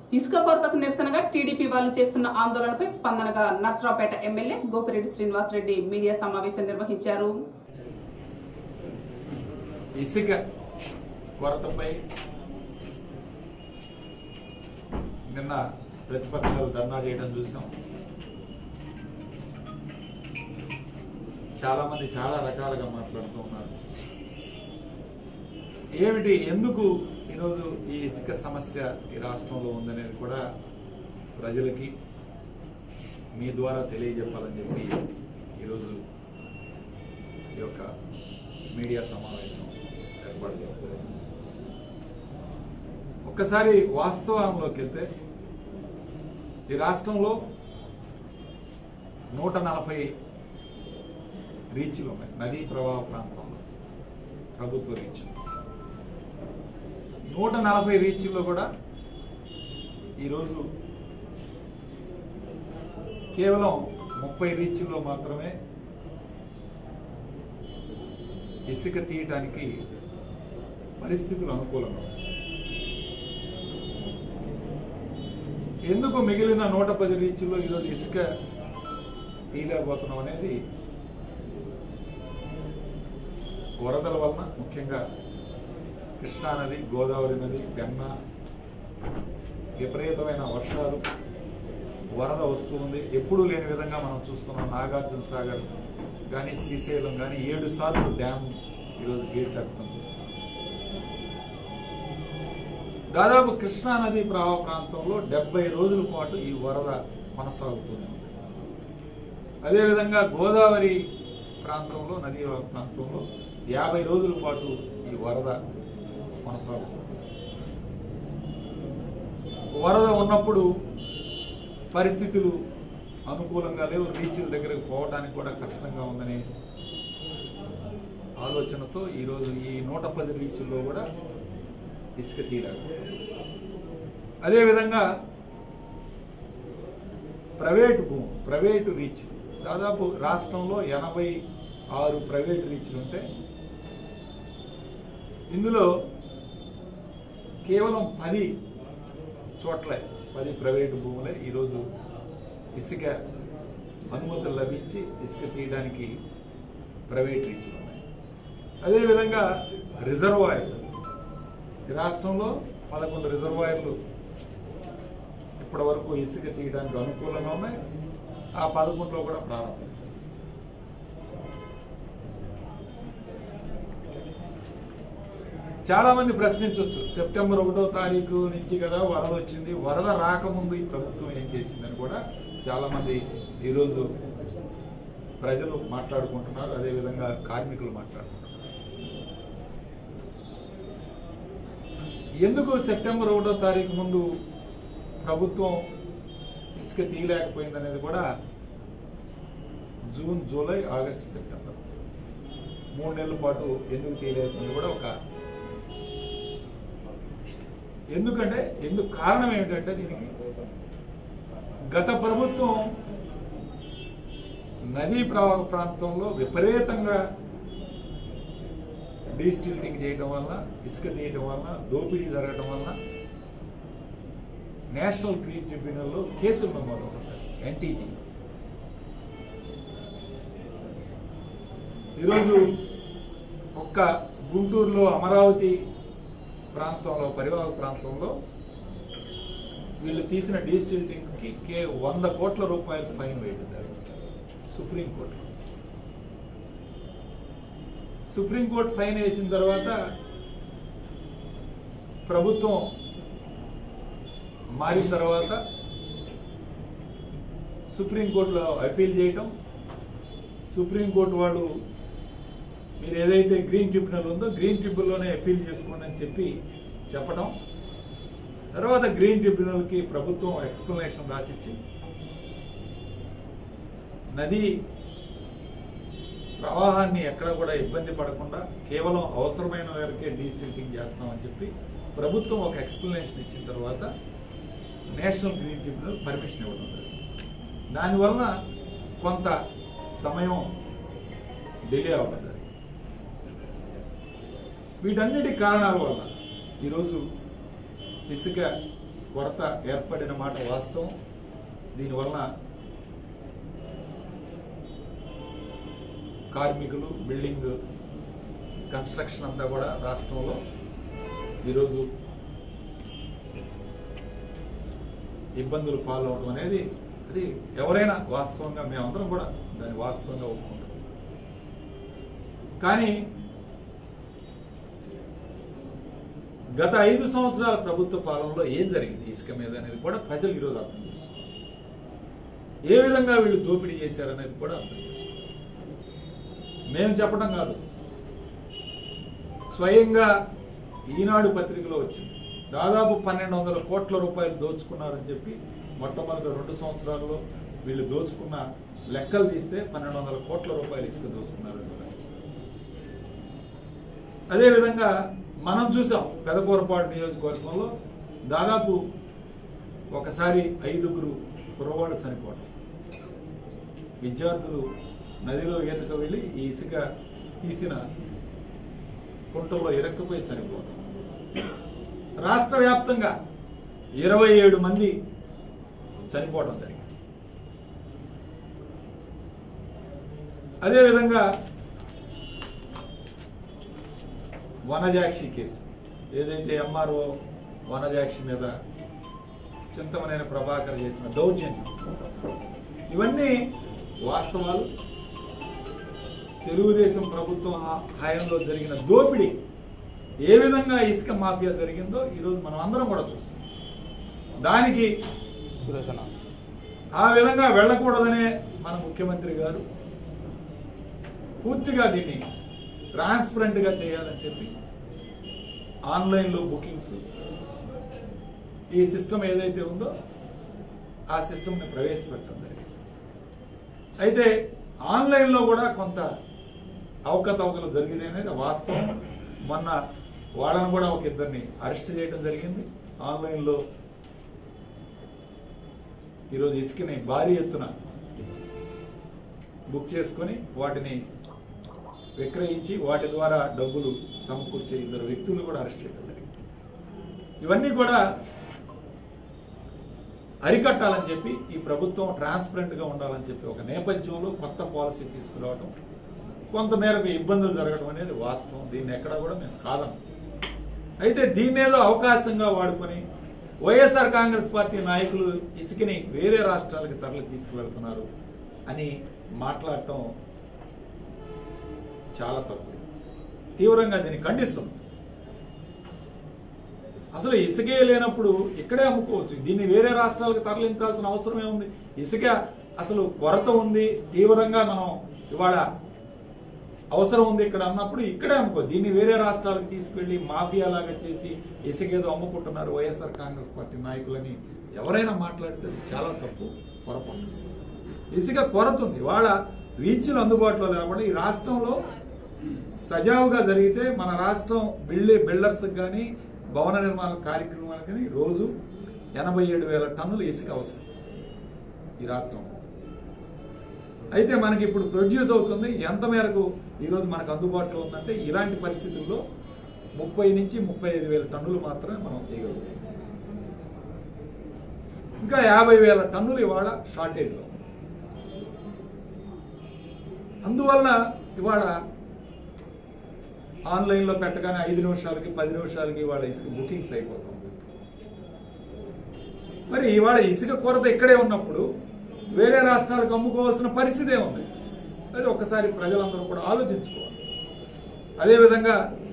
ఇసుక కొరతకు నిరసనగా టీడీపీ వాళ్ళు చేస్తున్న ఆందోళనపై స్పందనగా నర్సరావుపేట ఎమ్మెల్యే గోపిరెడ్డి శ్రీనివాసరెడ్డి మీడియా సమావేశం నిర్వహించారు ఇసుక కొరతపై నిన్న ప్రతిపక్షాలు ధర్నా చేయడం చూసాం చాలా మంది చాలా రకాలుగా మాట్లాడుతూ ఉన్నారు ఏమిటి ఎందుకు ఈరోజు ఈ ఇసుక సమస్య ఈ రాష్ట్రంలో ఉందనేది కూడా ప్రజలకి మీ ద్వారా తెలియజెప్పాలని చెప్పి ఈరోజు ఈ యొక్క మీడియా సమావేశం ఏర్పాటు చేస్తారు ఒక్కసారి వాస్తవంలోకి వెళ్తే ఈ రాష్ట్రంలో నూట నలభై రీచ్లు ఉన్నాయి నదీ ప్రవాహ ప్రాంతంలో ప్రభుత్వ రీచ్లు నూట నలభై రీచ్ల్లో కూడా ఈరోజు కేవలం ముప్పై రీచ్ల్లో మాత్రమే ఇసుక తీయటానికి పరిస్థితులు అనుకూలంగా ఉన్నాయి ఎందుకు మిగిలిన నూట పది రీచ్ల్లో ఈరోజు ఇసుక తీయలేకపోతున్నాం అనేది వరదల వలన ముఖ్యంగా కృష్ణా నది గోదావరి నది పెన్న విపరీతమైన వర్షాలు వరద వస్తుంది ఎప్పుడూ లేని విధంగా మనం చూస్తున్నాం నాగార్జున సాగర్ కానీ శ్రీశైలం కానీ ఏడు సార్లు డ్యామ్ ఈరోజు గేట్ కట్టడం చూస్తున్నాం దాదాపు కృష్ణా నది ప్రవాహ ప్రాంతంలో డెబ్బై రోజుల పాటు ఈ వరద కొనసాగుతూనే ఉంది అదేవిధంగా గోదావరి ప్రాంతంలో నదీ ప్రాంతంలో యాభై రోజుల పాటు ఈ వరద కొనసాగుతుంది వరద ఉన్నప్పుడు పరిస్థితులు అనుకూలంగా లేవు రీచ్ల దగ్గరకు పోవడానికి కూడా కష్టంగా ఉందనే ఆలోచనతో ఈరోజు ఈ నూట పది రీచుల్లో కూడా ఇసుక తీయలేకపోతుంది అదేవిధంగా ప్రైవేటు భూమి ప్రైవేటు రీచ్ దాదాపు రాష్ట్రంలో ఎనభై ఆరు ప్రైవేటు రీచ్లు ఉంటే ఇందులో కేవలం పది చోట్ల పది ప్రైవేటు భూములే ఈరోజు ఇసుక అనుమతులు లభించి ఇసుక తీయడానికి ప్రైవేట్ రీచ్లు ఉన్నాయి అదేవిధంగా రిజర్వాయర్లు ఈ రాష్ట్రంలో పదకొండు రిజర్వాయర్లు ఇప్పటి వరకు ఇసుక తీయడానికి అనుకూలంగా ఉన్నాయి ఆ పదకొండులో కూడా ప్రారంభం చేసేసారు. చాలా మంది ప్రశ్నించవచ్చు సెప్టెంబర్ ఒకటో తారీఖు నుంచి కదా వరద వచ్చింది వరద రాకముందు ఈ ప్రభుత్వం ఏం చేసిందని కూడా చాలా మంది ఈరోజు ప్రజలు మాట్లాడుకుంటున్నారు అదేవిధంగా కార్మికులు మాట్లాడుకుంటున్నారు ఎందుకు సెప్టెంబర్ ఒకటో తారీఖు ముందు ప్రభుత్వం ఇసుక తీయలేకపోయింది అనేది కూడా జూన్ జూలై ఆగస్టు సెప్టెంబర్ మూడు నెలల పాటు ఎందుకు తీయలేకపోయింది కూడా ఒక ఎందుకంటే ఎందుకు కారణం ఏంటంటే దీనికి గత ప్రభుత్వం నదీ ప్రవాహ ప్రాంతంలో విపరీతంగా డీస్టిల్టింగ్ చేయడం వల్ల ఇసుక తీయడం వల్ల దోపిడీ జరగడం వల్ల నేషనల్ గ్రీన్ ట్రిబ్యునల్లో కేసులు నమోదు అవుతాయి ఎన్టీజీ ఈరోజు ఒక్క గుంటూరులో అమరావతి ప్రాంతంలో పరివాహక ప్రాంతంలో వీళ్ళు తీసిన డీస్టిల్టింగ్ కి కే వంద కోట్ల రూపాయలు ఫైన్ వేయడం సుప్రీంకోర్టు సుప్రీంకోర్టు ఫైన్ వేసిన తర్వాత ప్రభుత్వం మారిన తర్వాత సుప్రీంకోర్టులో అప్పీల్ చేయటం సుప్రీంకోర్టు వాళ్ళు మీరు ఏదైతే గ్రీన్ ట్రిబ్యునల్ ఉందో గ్రీన్ ట్రిబ్యునల్లోనే అప్పీల్ చేసుకోండి అని చెప్పి చెప్పడం తర్వాత గ్రీన్ ట్రిబ్యునల్కి ప్రభుత్వం ఎక్స్ప్లెనేషన్ రాసిచ్చి నది ప్రవాహాన్ని ఎక్కడ కూడా ఇబ్బంది పడకుండా కేవలం అవసరమైన మేరకే డీస్టిల్టింగ్ చేస్తామని చెప్పి ప్రభుత్వం ఒక ఎక్స్ప్లెనేషన్ ఇచ్చిన తర్వాత నేషనల్ గ్రీన్ ట్రిబ్యునల్ పర్మిషన్ ఇవ్వడం జరిగింది. దానివల్ల కొంత సమయం డిలే అవ్వడం జరిగింది. వీటన్నిటి కారణాల వల్ల ఈరోజు ఇసుక కొరత ఏర్పడిన మాట వాస్తవం దీనివలన కార్మికులు బిల్డింగ్ కన్స్ట్రక్షన్ అంతా కూడా రాష్ట్రంలో ఈరోజు ఇబ్బందులు పాలవడం అనేది అది ఎవరైనా వాస్తవంగా మేమందరం కూడా దాన్ని వాస్తవంగా ఒప్పుకుంటాం కానీ గత ఐదు సంవత్సరాల ప్రభుత్వ పాలనలో ఏం జరిగింది ఇసుక మీద అనేది కూడా ప్రజలు ఈరోజు అర్థం చేసుకోవాలి ఏ విధంగా వీళ్ళు దోపిడీ చేశారనేది కూడా అర్థం చేసుకోవాలి మేము చెప్పడం కాదు స్వయంగా ఈనాడు పత్రికలో వచ్చింది దాదాపు పన్నెండు వందల కోట్ల రూపాయలు దోచుకున్నారని చెప్పి మొట్టమొదటి రెండు సంవత్సరాల్లో వీళ్ళు దోచుకున్న లెక్కలు తీస్తే పన్నెండు వందల కోట్ల రూపాయలు ఇసుక దోచుకున్నారు అదేవిధంగా మనం చూసాం పెదకూరపాడు నియోజకవర్గంలో దాదాపు ఒకసారి ఐదుగురు కుర్రవాళ్ళు చనిపోవడం విద్యార్థులు నదిలో ఈతకు వెళ్ళి ఈ ఇసుక తీసిన కుంటల్లో ఇరక్కుపోయి చనిపోవడం రాష్ట్ర వ్యాప్తంగా ఇరవై ఏడు మంది చనిపోవడం జరిగింది అదేవిధంగా వనజాక్షి కేసు ఏదైతే ఎంఆర్ఓ వనజాక్షి మీద చింతమనేని ప్రభాకర్ చేసిన దౌర్జన్యం ఇవన్నీ వాస్తవాలు తెలుగుదేశం ప్రభుత్వం హా- హయాంలో జరిగిన దోపిడీ ఏ విధంగా ఇసుక మాఫియా జరిగిందో ఈరోజు మనం అందరం కూడా చూస్తాం దానికి సురేష్ అన్న ఆ విధంగా వెళ్ళకూడదనే మన ముఖ్యమంత్రి గారు పూర్తిగా దీన్ని ట్రాన్స్పరెంట్ గా చేయాలని చెప్పి ఆన్లైన్లో బుకింగ్స్ ఈ సిస్టమ్ ఏదైతే ఉందో ఆ సిస్టమ్ని ప్రవేశపెట్టడం జరిగింది అయితే ఆన్లైన్లో కూడా కొంత అవకతవకలు జరిగింది అనేది వాస్తవం మొన్న వాళ్ళని కూడా ఒక ఇద్దరిని అరెస్ట్ చేయడం జరిగింది ఆన్లైన్లో ఈరోజు ఇసుకని భారీ ఎత్తున బుక్ చేసుకొని వాటిని విక్రయించి వాటి ద్వారా డబ్బులు సమకూర్చే ఇద్దరు వ్యక్తులు కూడా అరెస్ట్ చేయడం జరిగింది ఇవన్నీ కూడా అరికట్టాలని చెప్పి ఈ ప్రభుత్వం ట్రాన్స్పరెంట్ గా ఉండాలని చెప్పి ఒక నేపథ్యంలో కొత్త పాలసీ తీసుకురావడం కొంతమేరకు ఇబ్బందులు జరగడం అనేది వాస్తవం దీన్ని ఎక్కడా కూడా మేము కాదం అయితే దీన్నేదో అవకాశంగా వాడుకొని వైఎస్ఆర్ కాంగ్రెస్ పార్టీ నాయకులు ఇసుకని వేరే రాష్ట్రాలకు తరలి తీసుకువెళ్తున్నారు అని మాట్లాడటం చాలా తప్పు తీవ్రంగా దీన్ని ఖండిస్తున్నాం అసలు ఇసుకే లేనప్పుడు ఇక్కడే అమ్ముకోవచ్చు దీన్ని వేరే రాష్ట్రాలకు తరలించాల్సిన అవసరం ఏముంది ఇసుక అసలు కొరత ఉంది తీవ్రంగా మనం ఇవాళ అవసరం ఉంది ఇక్కడ అన్నప్పుడు ఇక్కడే అమ్ముకో దీన్ని వేరే రాష్ట్రాలకు తీసుకెళ్లి మాఫియా లాగా చేసి ఇసుకేదో అమ్ముకుంటున్నారు వైఎస్ఆర్ కాంగ్రెస్ పార్టీ నాయకులని ఎవరైనా మాట్లాడితే అది చాలా తప్పు పొరపాటు ఇసుక కొరత ఉంది వాళ్ళ రీచ్లు అందుబాటులో లేకుండా ఈ రాష్ట్రంలో సజావుగా జరిగితే మన రాష్ట్రం బిల్డే బిల్డర్స్ కానీ భవన నిర్మాణ కార్యక్రమాలకు కానీ రోజు ఎనభై ఏడు వేల టన్నులు ఇసుక అవసరం ఈ రాష్ట్రం అయితే మనకి ఇప్పుడు ప్రొడ్యూస్ అవుతుంది ఎంత మేరకు ఈరోజు మనకు అందుబాటులో ఉందంటే ఇలాంటి పరిస్థితుల్లో ముప్పై నుంచి ముప్పై ఐదు వేల టన్నులు మాత్రమే మనం తీయగలుగుతాం ఇంకా యాభై వేల టన్నులు ఇవాళ షార్టేజ్లో ఉంది. అందువలన ఇవాళ ఆన్లైన్లో పెట్టగానే ఐదు నిమిషాలకి పది నిమిషాలకి ఇవాళ ఇసుక బుకింగ్స్ అయిపోతుంది మరి ఇవాళ ఇసుక కొరత ఇక్కడే ఉన్నప్పుడు వేరే రాష్ట్రాలకు అమ్ముకోవాల్సిన పరిస్థితే ఉంది అది ఒక్కసారి ప్రజలందరూ కూడా ఆలోచించుకోవాలి అదేవిధంగా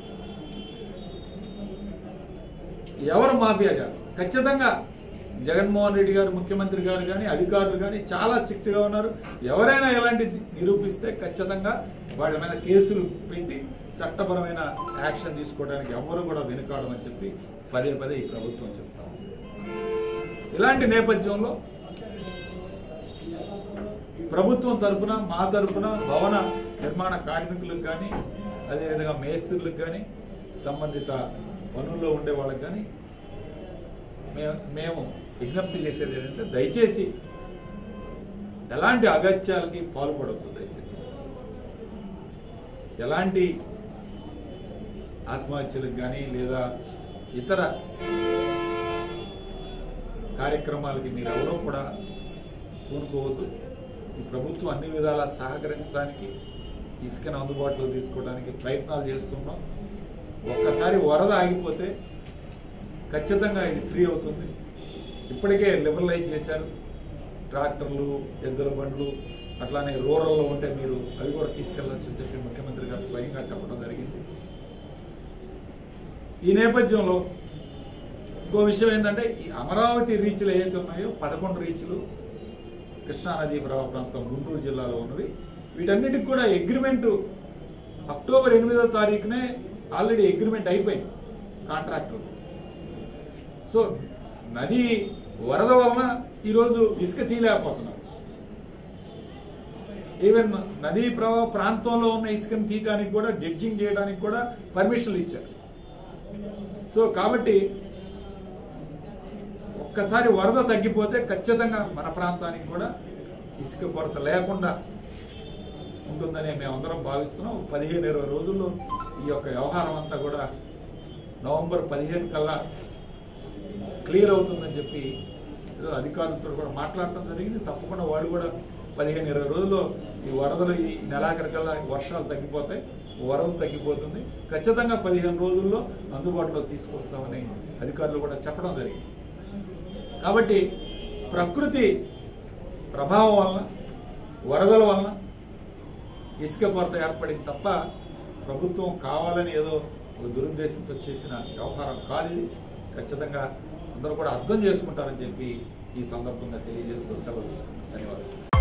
ఎవరు మాఫియా చేస్తారు ఖచ్చితంగా జగన్మోహన్ రెడ్డి గారు ముఖ్యమంత్రి గారు కానీ అధికారులు కానీ చాలా స్ట్రిక్ట్ గా ఉన్నారు ఎవరైనా ఇలాంటి నిరూపిస్తే ఖచ్చితంగా వాళ్ళ మీద కేసులు పెట్టి చట్టపరమైన యాక్షన్ తీసుకోవడానికి ఎవరు కూడా వెనుకాడమని చెప్పి పదే పదే ఈ ప్రభుత్వం చెప్తా ఉంది ఇలాంటి నేపథ్యంలో ప్రభుత్వం తరపున మా తరపున భవన నిర్మాణ కార్మికులకు కానీ అదేవిధంగా మేస్త్రులకు కానీ సంబంధిత పనుల్లో ఉండే వాళ్ళకి కానీ మేము మేము విజ్ఞప్తి చేసేది ఏంటంటే దయచేసి ఎలాంటి అగత్యాలకి పాల్పడవద్దు దయచేసి ఎలాంటి ఆత్మహత్యలకు కానీ లేదా ఇతర కార్యక్రమాలకి మీరు ఎవరో కూడా పూనుకోవద్దు ఈ ప్రభుత్వం అన్ని విధాలా సహకరించడానికి ఇసుకను అందుబాటులో తీసుకోవడానికి ప్రయత్నాలు చేస్తున్నాం ఒక్కసారి వరద ఆగిపోతే ఖచ్చితంగా ఇది ఫ్రీ అవుతుంది ఇప్పటికే లిబరలైజ్ చేశారు ట్రాక్టర్లు ఎద్దుల బండ్లు అట్లానే రూరల్లో ఉంటే మీరు అవి కూడా తీసుకెళ్ళొచ్చు అని చెప్పి ముఖ్యమంత్రి గారు స్వయంగా చెప్పడం జరిగింది ఈ నేపథ్యంలో ఇంకో విషయం ఏంటంటే ఈ అమరావతి రీచ్లు ఏవైతే ఉన్నాయో పదకొండు రీచ్లు కృష్ణానదీ ప్రవాహ ప్రాంతం గుంటూరు జిల్లాలో ఉన్నవి వీటన్నిటికి కూడా అగ్రిమెంట్ అక్టోబర్ ఎనిమిదో తారీఖునే ఆల్రెడీ అగ్రిమెంట్ అయిపోయింది కాంట్రాక్టర్ సో నది వరద వలన ఈరోజు ఇసుక తీయలేకపోతున్నారు ఈవెన్ నదీ ప్రవాహ ప్రాంతంలో ఉన్న ఇసుకను తీయడానికి కూడా జడ్జింగ్ చేయడానికి కూడా పర్మిషన్లు ఇచ్చారు సో కాబట్టి ఒక్కసారి వరద తగ్గిపోతే ఖచ్చితంగా మన ప్రాంతానికి కూడా ఇసుక కొరత లేకుండా ఉంటుందని మేమందరం భావిస్తున్నాం పదిహేను ఇరవై రోజుల్లో ఈ యొక్క వ్యవహారం అంతా కూడా నవంబర్ పదిహేను కల్లా క్లియర్ అవుతుందని చెప్పి ఏదో అధికారులతో కూడా మాట్లాడటం జరిగింది తప్పకుండా వాళ్ళు కూడా పదిహేను ఇరవై రోజుల్లో ఈ వరదలు ఈ నెలాఖరికల్లా వర్షాలు తగ్గిపోతాయి వరద తగ్గిపోతుంది ఖచ్చితంగా పదిహేను రోజుల్లో అందుబాటులో తీసుకొస్తామని అధికారులు కూడా చెప్పడం జరిగింది కాబట్టి ప్రకృతి ప్రభావం వలన వరదల వలన ఇసుక కొరత ఏర్పడింది తప్ప ప్రభుత్వం కావాలని ఏదో ఒక దురుద్దేశంతో చేసిన వ్యవహారం కాదు ఇది ఖచ్చితంగా అందరూ కూడా అర్థం చేసుకుంటారని చెప్పి ఈ సందర్భంగా తెలియజేస్తూ సెలవు తీసుకుంటాం ధన్యవాదాలు